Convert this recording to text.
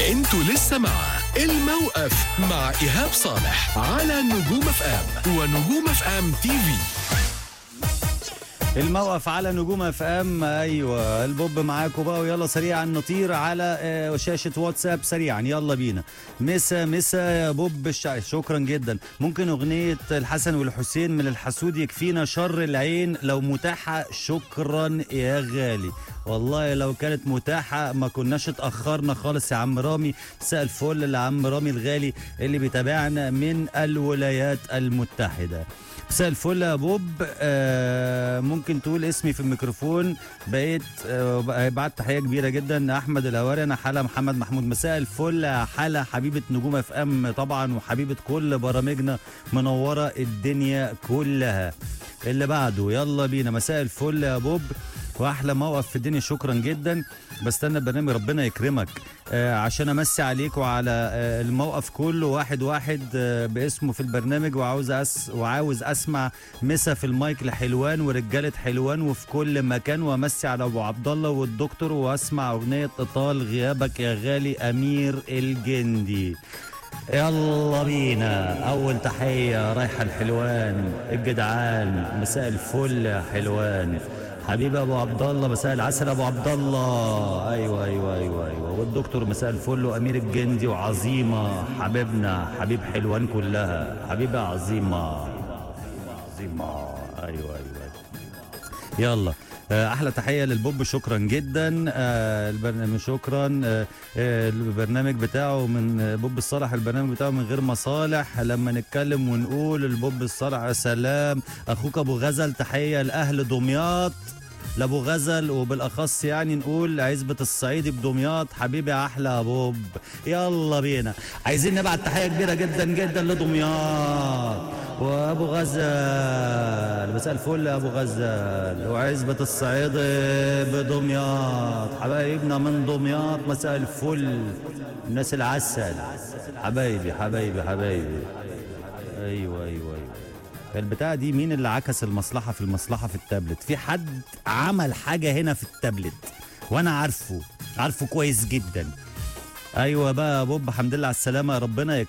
انتوا لسه مع الموقف مع ايهاب صالح على نجوم اف ام ونجوم اف ام تي في الموقف على نجوم اف ام ايوه البوب معاكم بقى ويلا سريعا نطير على آه، شاشه واتساب سريعا يلا بينا مسا مسا يا بوب الشع... شكرا جدا ممكن اغنيه الحسن والحسين من الحسود يكفينا شر العين لو متاحه شكرا يا غالي والله لو كانت متاحه ما كناش اتاخرنا خالص يا عم رامي مساء الفل لعم رامي الغالي اللي بيتابعنا من الولايات المتحده مساء الفل يا بوب آه ممكن تقول اسمي في الميكروفون بقيت آه بعد تحيه كبيره جدا احمد الهواري انا حلا محمد محمود مساء الفل يا حلا حبيبه نجوم اف ام طبعا وحبيبه كل برامجنا منوره الدنيا كلها اللي بعده يلا بينا مساء الفل يا بوب واحلى موقف في الدنيا شكرا جدا بستنى البرنامج ربنا يكرمك آه عشان امسي عليك وعلى آه الموقف كله واحد واحد آه باسمه في البرنامج وعاوز أس وعاوز اسمع مسا في المايك لحلوان ورجاله حلوان وفي كل مكان وامسي على ابو عبد الله والدكتور واسمع اغنيه اطال غيابك يا غالي امير الجندي يلا بينا اول تحيه رايحه الحلوان الجدعان مساء الفل يا حلوان حبيبي ابو عبد الله مساء العسل ابو عبد الله ايوه ايوه ايوه ايوه والدكتور مساء الفل وامير الجندي وعظيمه حبيبنا حبيب حلوان كلها حبيبه عظيمه عظيمه ايوه ايوه يلا آه، احلى تحيه للبوب شكرا جدا آه، البرنامج شكرا آه، آه، البرنامج بتاعه من آه، بوب الصالح البرنامج بتاعه من غير مصالح لما نتكلم ونقول البوب الصالح يا سلام اخوك ابو غزل تحيه لاهل دمياط لابو غزل وبالاخص يعني نقول عزبه الصعيدي بدمياط حبيبي احلى يا بوب يلا بينا عايزين نبعت تحيه كبيره جدا جدا لدمياط وابو غزل مساء الفل يا ابو غزل وعزبه الصعيدي بدمياط حبايبنا من دمياط مساء الفل الناس العسل حبايبي حبايبي حبايبي ايوه ايوه ايوه البتاعة دي مين اللي عكس المصلحة في المصلحة في التابلت في حد عمل حاجة هنا في التابلت وانا عارفه عارفه كويس جدا ايوه بقى يا بوب الحمد لله على السلامة ربنا